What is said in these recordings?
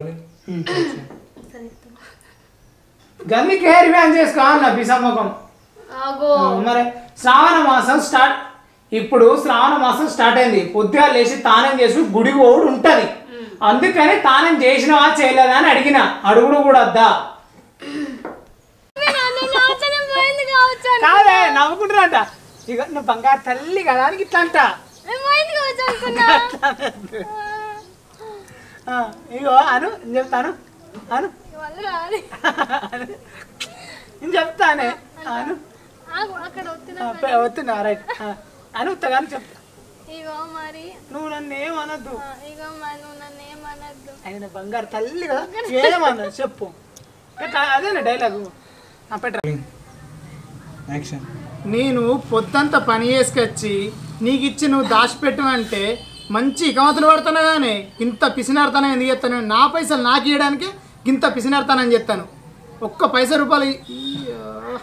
గన్నికే రివ్యాన్ చేసుకో అన్న పిసమ్మకం ఆగో మరి శ్రావణ మాసం స్టార్ట్ ఇప్పుడు శ్రావణ మాసం స్టార్ట్ అయింది పొద్దుగా లేచి తానం చేసి గుడి పోవుడు ఉంటది అందుకని తానం చేసినవా చేయలేదా అని అడిగిన అడుగుడు కూడా వద్దా నేను ఆశ్చర్యం పోయింది కావచ్చు కాదే నవ్వుకుంటున్నాంట ఇక నువ్వు బంగారు తల్లి కదా అని ఇట్లా అంట నేను పోయింది కావచ్చు అనుకున్నా ఆ, ఇగో అను నేను చెప్తాను అను వల్ల రాదు. అను. నేను చెప్తానే అను ఆగు అక్కడ వస్తున్నా వస్తున్నా రైట్ అను ఉత్తగాని చెప్తా ఇగో మరి నువ్వు నన్ను ఏమనొద్దు ఆ, ఇగో మరి నువ్వు నన్ను ఏమనద్దు ఆయన బంగారు తల్లి కదా ఏమన్నా చెప్పు ఎట్లా అదేనా డైలాగు పెట్ట యాక్షన్ నేను పొద్దంతా పని చేసుకొచ్చి నీకు ఇచ్చి నువ్వు దాచిపెట్టు అంటే మంచి ఇకమతులు పడుతున్నా కానీ ఇంత పిసినాడతానం ఎందుకు చెప్తాను నా పైసలు నాకు ఇవ్వడానికి ఇంత పిసినాడతానని చెప్తాను ఒక్క పైస రూపాయలు ఇ- ఇయ్యా.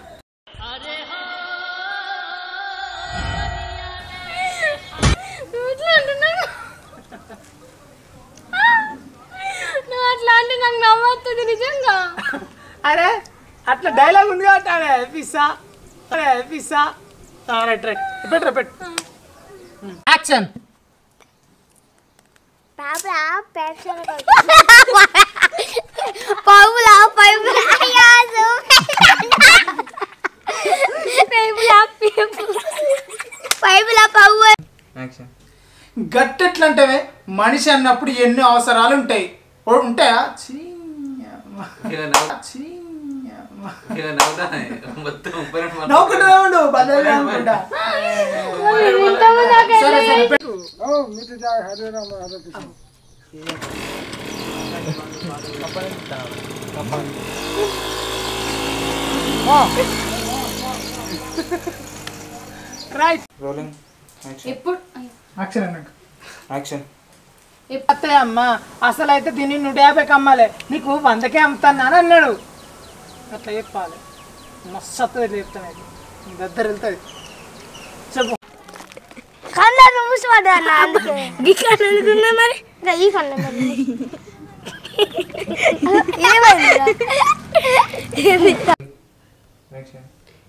నువ్వు ఇట్లా అంటున్నావు నువ్వు అట్లా అంటే నాకు నవ్వుతుంది నిజంగా అరే అట్లా డైలాగ్ ఉంది కాబట్టి అరే పిస్సా అరే పిస్సా రైట్ రైట్ పెట్టరా పెట్టు యాక్షన్ పౌలా పైపులా యాదు పైపులా పైపులా పవ్వు యాక్షన్ గట్టెట్లంటే మనిషి అన్నప్పుడు ఎన్నో అవసరాలు ఉంటాయి ఓ- ఉంటాయా చీ, అమ్మ. ఇలా నవ్వు చీ, అమ్మ. ఇలా నవ్వుతానే మొత్తం ముప్పై రెండు మంది నవ్వుకుంటూ ఉండు బల్లెలు నవ్వుకుంటా. సరే సరే పెట్టు రైట్ రోలింగ్ యాక్షన్ ఎప్పుడు యాక్షన్ అన్నాక యాక్షన్ అత్తయ్య అమ్మ అసలు అయితే దీన్ని నూట యాభైకి అమ్మాలి నీకు వందకే అమ్ముతాను అని అన్నాడు అట్లా చెప్పాలి మస్తు వస్తుంది చెప్తాను అయితే దగ్గర వెళ్తుంది చెప్పు కళ్ళ మూసిపడ్డా అందుకే గిట్లా అనుకున్నా మరి ఇంకా ఈ కళ్ళ మరి ఏమైంది యాక్షన్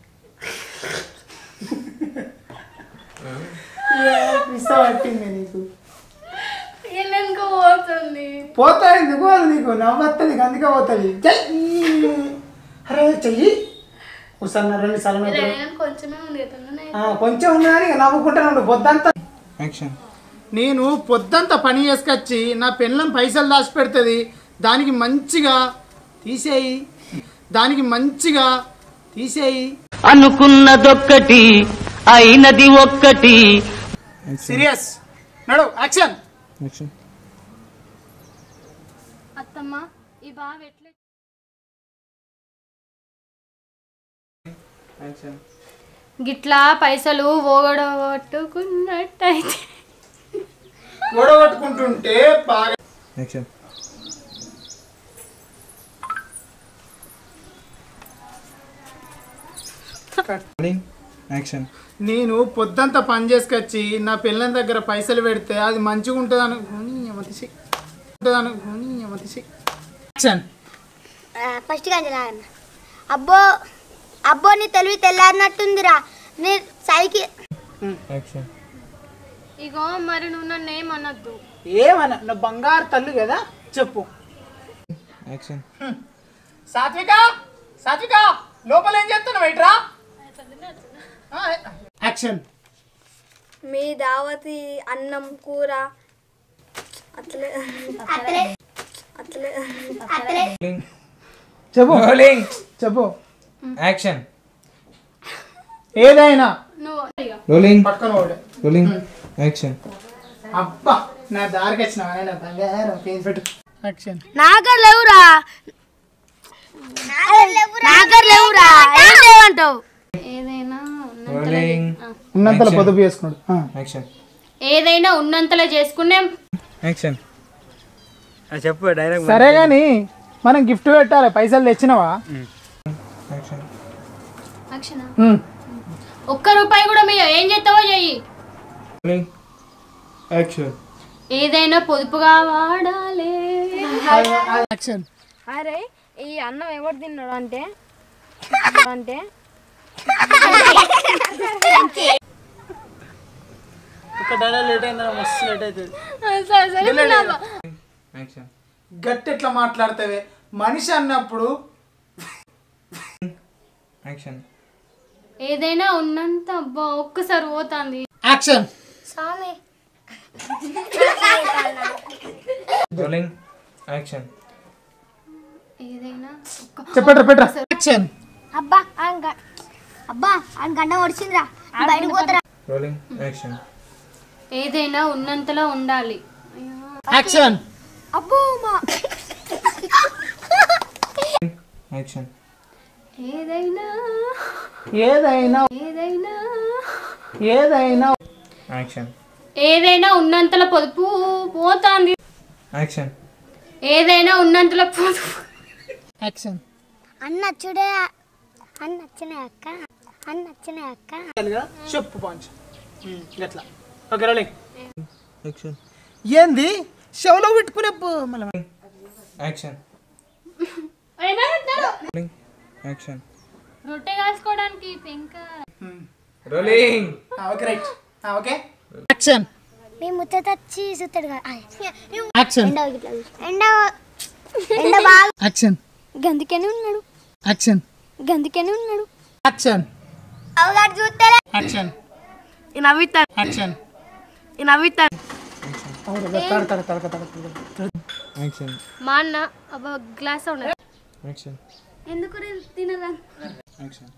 పిస్తా పట్టింది నీకు ఎల్లెనుకో పోతుంది పోతా ఎందుకు అది నీకు నవ్వత్తది అందుకే పోతుంది జై అరే చెయ్యి కూర్చున్నా రెండు సార్లు కొంచెమే ఉంది తొందరనే కొంచెం ఉన్నదని ఇక నవ్వుకుంటాను ఉండు పొద్దంతా యాక్షన్ నేను పొద్దంతా పని చేసుకొచ్చి నా పెళ్ళం పైసలు దాచి పెడుతుంది దానికి మంచిగా తీసేయి దానికి మంచిగా తీసేయి అనుకున్నదొక్కటి అయినది ఒక్కటి సీరియస్ నడు యాక్షన్ యాక్షన్ అత్తమ్మ ఈ బావ ఎట్లా యాక్షన్ గిట్లా పైసలు ఓగడగొట్టుకున్నట్టయితే గొడవట్టుకుంటుంటే బాగా యాక్షన్ రోలింగ్ యాక్షన్ నేను పొద్దంతా పని చేసుకొచ్చి నా పిల్లల దగ్గర పైసలు పెడితే అది మంచిగా ఉంటుంది అనుకుని యమతిసి ఉంటుంది అనుకుని యమతిసి యాక్షన్ ఫస్ట్ కంజలాగన్న అబ్బో అబ్బో నీ తెలివి తెల్లారినట్టుందిరా నీ సైకి యాక్షన్ ఇగో మరి నువ్వు నన్ను ఏమనొద్దు ఏమన్నా నా బంగారు తల్లు కదా చెప్పు యాక్షన్ సాత్విక సాత్విక లోపల ఏం చేస్తున్నావు ఏంట్రా యాక్షన్ మీ దావతి అన్నం కూర అట్లే అట్లే అట్లే రోలింగ్ చెప్పు రోలింగ్ చెప్పు యాక్షన్ ఏదైనా నువ్వు ఇక రోలింగ్ పట్టుకొని పోడు రోలింగ్ యాక్షన్ అబ్బా నా దారికి వచ్చిన ఆయన బంగారం పేరు పెట్టు యాక్షన్ నాగర్ లేవురా నాగర్ లేవురా ఏం లేవంటావు ఏదైనా ఉన్నంతలో రోలింగ్ ఉన్నంతలో Action. పొదుపు చేసుకున్నాడు ఆ. యాక్షన్ ఏదైనా ఉన్నంతలో చేసుకునే యాక్షన్ చెప్పు డైరెక్ట్ సరే కానీ మనం గిఫ్ట్ పెట్టాలి పైసలు తెచ్చినవా యాక్షన్ అక్షణ ఉమ్. ఒక్క రూపాయి కూడా మీరు ఏం చేస్తావో చెయ్యి రోలింగ్ యాక్షన్ ఏదైనా పొదుపుగా వాడాలి యాక్షన్ అరే ఈ అన్నం ఎవరు తిన్నాడు అంటే అంటే ఒక డైలాగ్ లేట్ అయిందా మస్తు లేట్ అవుతుంది సరే సరే యాక్షన్ గట్టి ఎట్లా మాట్లాడతావే మనిషి అన్నప్పుడు యాక్షన్ ఏదైనా ఉన్నంత అబ్బా ఒక్కసారి పోతాంది యాక్షన్ స్వామి రోలింగ్ యాక్షన్ ఏదైనా చెప్పట్రా పెట్టరా యాక్షన్ అబ్బా ఆయన గ- అబ్బా ఆయన గంట ఒడిచిందిరా బయటకు పోతారా రోలింగ్ యాక్షన్ ఏదైనా ఉన్నంతలో ఉండాలి యాక్షన్ అబ్బో మా యాక్షన్ ఏదైనా ఏదైనా ఏదైనా ఏదైనా యాక్షన్ ఏదైనా ఉన్నంతలో పొదుపు పోతాంది యాక్షన్ ఏదైనా ఉన్నంతలో పొదుపు యాక్షన్ అన్న చూడే అన్న వచ్చినాయి అక్క అన్న వచ్చినాయి అక్క చెప్పు పాంచ్ గట్లా ఓకే రోలింగ్ యాక్షన్ ఏంది షోలో పెట్టుకునే మళ్ళీ యాక్షన్ అయినా ఇద్దరు. రోలింగ్ యాక్షన్ రొట్టె కాల్చుకోవడానికి పెంక rolling okay right okay action మీ ముచ్చట వచ్చి చూస్తాడు కదా ఆ, మేము యాక్షన్ ఎండ ఇట్లా చూసి. ఎండ ఎండ బాగా యాక్షన్ గందుకనే ఉన్నాడు యాక్షన్ గందుకనే ఉన్నాడు యాక్షన్ అవగాడు చూస్తలే యాక్షన్ నవ్వుతాను యాక్షన్ నవ్వుతాను యాక్షన్ మా అన్న అబ్బా గ్లాస్ ఉన్నది యాక్షన్ ఎందుకు తినరా యాక్షన్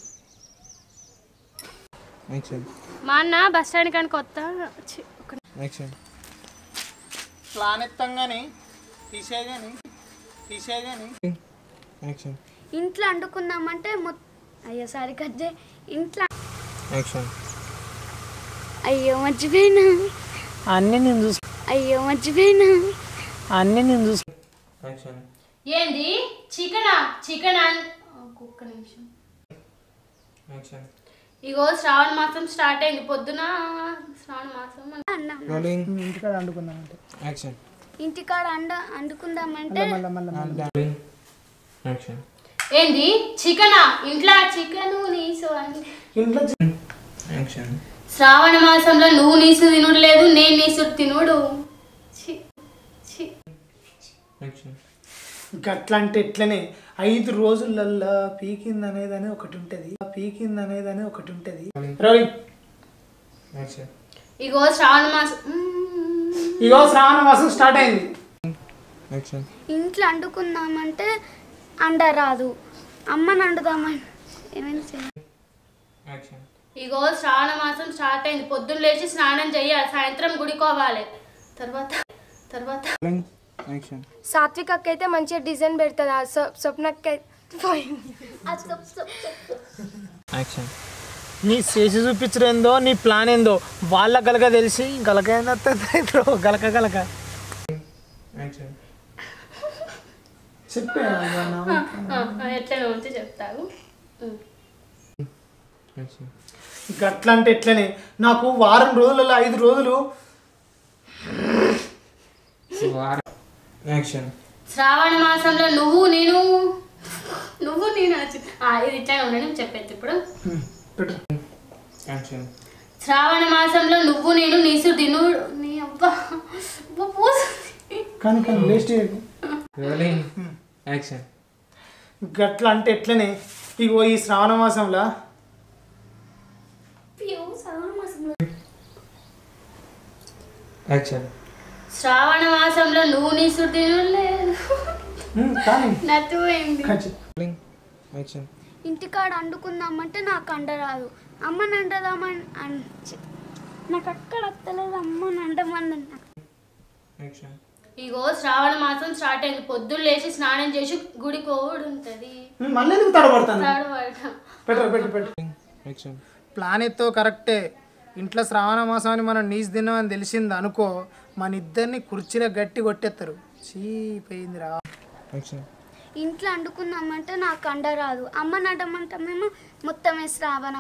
యాక్షన్ మా అన్న బస్ స్టాండ్ కానీ కొత్త ఛీ, ఒక- యాక్షన్ ప్లాన్ ఎత్తంగానే తీసేయగాని తీసేయగాని యాక్షన్ ఇంట్లో అండుకుందామంటే మొత్తం అయ్యో సారీ కట్ చేయి ఇంట్లో యాక్షన్ అయ్యో మర్చిపోయినా అన్నీ నేను చూసు అయ్యో మర్చిపోయినా అన్నీ నేను చూసు యాక్షన్ ఏంది చికెనా చికెన్ ఒక్క నిమిషం యాక్షన్ ఇగో శ్రావణ మాసం స్టార్ట్ అయింది పొద్దున శ్రావణ మాసం అన్న రోలింగ్ ఇంటికాడ వండుకుందామంటే యాక్షన్ ఇంటికాడ అండ అండుకుందామంటే మళ్ళీ మళ్ళీ రోలింగ్ యాక్షన్ ఏంది చికెనా ఇంట్లో చికెన్ నీసు అంటే ఇంట్లో యాక్షన్ శ్రావణ మాసంలో నువ్వు నీసు తినుడు లేదు నేను నీసు తినుడు ఛీ, ఛీ. యాక్షన్ గట్లా అంటే ఎట్లనే ఐదు రోజులల్లా పీకింది అనేది అని ఒకటి ఉంటది పీకింది అనేది అని ఒకటి ఉంటది రోలింగ్ యాక్షన్ ఇగో శ్రావణ మాసం మ్మ్. ఇగో శ్రావణ మాసం స్టార్ట్ అయింది యాక్షన్ ఇంట్లో అండుకుందామంటే అండ రాదు అమ్మని అండుదామని ఏమైనా చేయాలి యాక్షన్ ఇగో శ్రావణ మాసం స్టార్ట్ అయింది పొద్దున్న లేచి స్నానం చెయ్యాలి సాయంత్రం గుడికోవాలి తర్వాత తర్వాత రోలింగ్ యాక్షన్ సాత్విక్ అక్క అయితే మంచిగా డిజైన్ పెడుతుంది ఆ స్వప్నక్క యాక్షన్ నీ చేసి చూపించడేందో నీ ప్లాన్ ఏందో వాళ్ళ గలక తెలిసి గలక ఏందో గలక గలక యాక్షన్ చెప్పే ఆ, ఎట్లా ఉంటే చెప్తావు యాక్షన్ గట్లా అంటే ఎట్లనే నాకు వారం రోజులలో ఐదు రోజులు యాక్షన్ శ్రావణ మాసంలో నువ్వు నేను నువ్వు నేను అనొచ్చు. ఆ, ఇది ఇట్లా ఉండడం చెప్పేది ఇప్పుడు పెట్టు యాక్షన్ శ్రావణ మాసంలో నువ్వు నేను నీసు తిను నీ అబ్బా అబ్బా, పోతుంది. కానీ కానీ వేస్ట్ చేయకు రోలింగ్ యాక్షన్ గట్లా అంటే ఎట్లనే ఇగో ఈ శ్రావణ మాసంలో అయ్యో, శ్రావణ మాసంలో యాక్షన్ శ్రావణ మాసంలో నువ్వు నీసు తిను లేదు ఉమ్, కానీ నచ్చిపోయింది ఖచ్చి- రోలింగ్ యాక్షన్ ఇంటికాడ అండుకుందామంటే నాకు అండ రాదు అమ్మని అండదామని అన్- చి- నాకు అక్కడ వస్తలేదు అమ్మని అండమని యాక్షన్ ఇగో శ్రావణ మాసం స్టార్ట్ అయింది పొద్దున్న లేచి స్నానం చేసి గుడి కోవుడు ఉంటుంది ఉమ్, మళ్ళీ ఎందుకు తడబడతాను తాడబడటం పెట్టు పెట్టు పెట్టు యాక్షన్ ప్లాన్ ఎత్తో కరెక్టే ఇంట్లో శ్రావణ మాసం అని మనం నీసు తిన్నామని తెలిసింది అనుకో మన ఇద్దరిని కుర్చీలో గట్టి కొట్టేస్తారు చీపోయిందిరా యాక్షన్ ఇంట్లో అండుకుందామంటే నాకు అండ రాదు అమ్మని అండమంటే మేము మొత్తం వేసి రావణ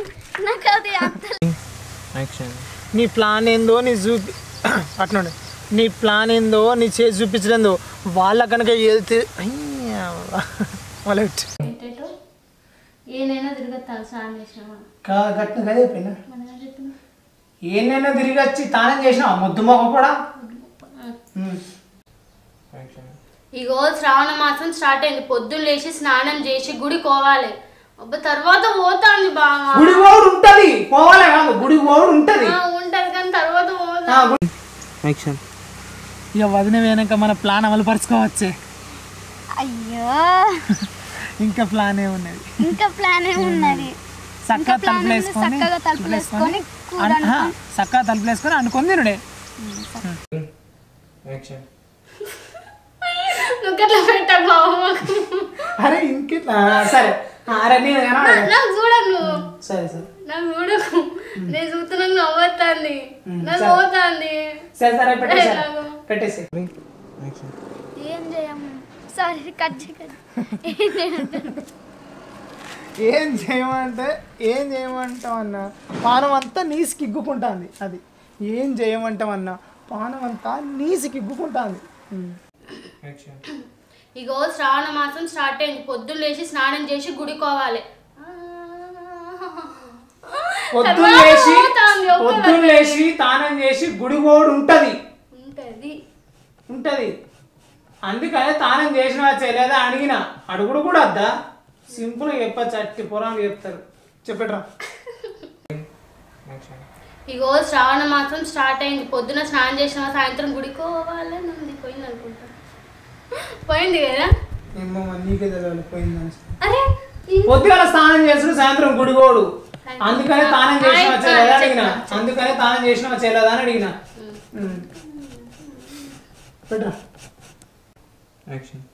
నాకు అది అంత యాక్షన్ నీ ప్లాన్ ఏందో నీ చూపి అట్నుండి నీ ప్లాన్ ఏందో నీ చేసి చూపించలేందో వాళ్ళ కనుక వెళ్తే వాళ్ళ ఏంటేటో ఏనైనా తిరగత్తాను స్నానం చేసినామా గట్టిన కదే చెప్పిన మనం ఏం చెప్తున్నాం ఏనైనా తిరిగి వచ్చి తానం చేసినా ముద్దు మొక్క కూడా ఉమ్. యాక్షన్ ఇగో శ్రావణ మాసం స్టార్ట్ అయింది పొద్దున్న లేచి స్నానం చేసి గుడి కోవాలి అబ్బా తర్వాత పోతాంది బాగా గుడి పోడు ఉంటది పోవాలే కాదు గుడి పోడు ఉంటది ఉంటది కానీ తర్వాత ఆ, పోతా గుడి- యాక్షన్ ఇక వదిన వెనక మన ప్లాన్ అమలు పరుచుకోవచ్చే అయ్యో ఇంకా ప్లాన్ ఏమున్నది ఇంకా ప్లాన్ ఉన్నది చక్కగా plan తలుపులు ఉంది, వేసుకొని చక్కగా తలుపులు వేసుకొని కూర అన్- ఆ, చక్కగా తలుపులు వేసుకొని అనుకొని తినుడే యాక్షన్ నువ్వు అట్లా పెట్టా బావ మాకు అరే ఇంకెట్లా సరే ఆ, అరే నేను కనబడలే. నాకు చూడకు నువ్వు సరే సరే నాకు చూడకు నేను చూస్తున్నాను నవ్వుతాంది నాకు పోతాంది సరే సరే పెట్టేసి ఎలాగో? పెట్టేసి యాక్షన్ ఏం చేయము సారీ కట్ చేయకండి ఏం చేయమంటారు ఏం చేయమంటే ఏం చేయమంటాం అన్న పానం అంతా నీసికి ఇగ్గుకుంటుంది అది ఏం చేయమంటాం అన్న పానం అంతా నీసికి ఇగ్గుకుంటుంది యాక్షన్ ఇగో శ్రావణ మాసం స్టార్ట్ అయింది పొద్దున్న లేచి స్నానం చేసి గుడి కోవాలి పొద్దున్న తర్వాత లేచి పోతాంది, ఒక్క పొద్దున్న లేచి తానం చేసి గుడి గోడు ఉంటది ఉంటది ఉంటది అందుకనే తానం చేసిన చేయలేదా అడిగిన అడుగుడు కూడా వద్దా సింపుల్ చెప్పచ్చు అట్టి పురాణాలు చెప్తారు చెప్పట్రా యాక్షన్ ఇగో శ్రావణ మాసం స్టార్ట్ అయింది పొద్దున స్నానం చేసిన సాయంత్రం గుడికి పోవాలని ఉంది పోయింది అనుకుంటా పోయింది కదా ఏమో మరి నీకే తెలియాలి పోయిందని అరే ఈ- పొద్దుగాల స్నానం చేసుడు సాయంత్రం గుడిగోడు అందుకనే తానం చేసిన చేయలేదా అడిగిన అందుకనే తానం చేసిన చేయలేదా అని అడిగిన ఉమ్. పెట్టరా యాక్షన్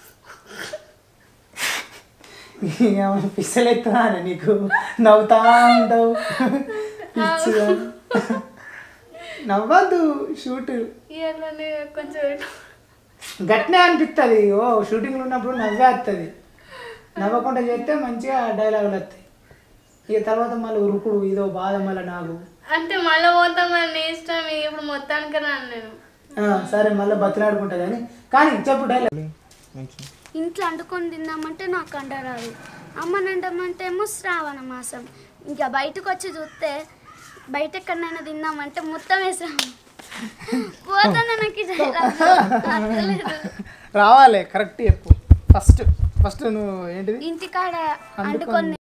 ఏమైనా పిස්සలు ఎత్తున్నా నీకు నవ్వుతా ఉంటావు పిచ్చిగా. నవ్వద్దు షూట్ ఇయ్యాలని కొంచెం గట్నే అనిపిస్తుంది ఓ షూటింగ్లో ఉన్నప్పుడు నవ్వే వస్తుంది నవ్వకుండా చేస్తే మంచిగా డైలాగులు వస్తాయి ఇక తర్వాత మళ్ళీ ఉరుకుడు ఇదో బాధ మళ్ళీ నాకు అంటే మళ్ళీ పోతామని నీ ఇష్టం ఇప్పుడు మొత్తానికి రాను నేను ఆ, సరే మళ్ళీ బతిలాడుకుంటుంది అని కానీ చెప్పు డైలాగ్ యాక్షన్ ఇంట్లో అంటుకొని తిందామంటే నాకు అండరాదు అమ్మని అంటామంటే ఏమో శ్రావణ మాసం ఇంకా బయటకు వచ్చి చూస్తే బయట ఎక్కడైనా తిందామంటే మొత్తం వేసాం పోతాను నాకు ఈ dialogue అర్థలేదు. రావాలి కరెక్ట్ చెప్పు ఫస్ట్ ఫస్ట్ నువ్వు ఏంటిది ఇంటికాడ అంటుకొని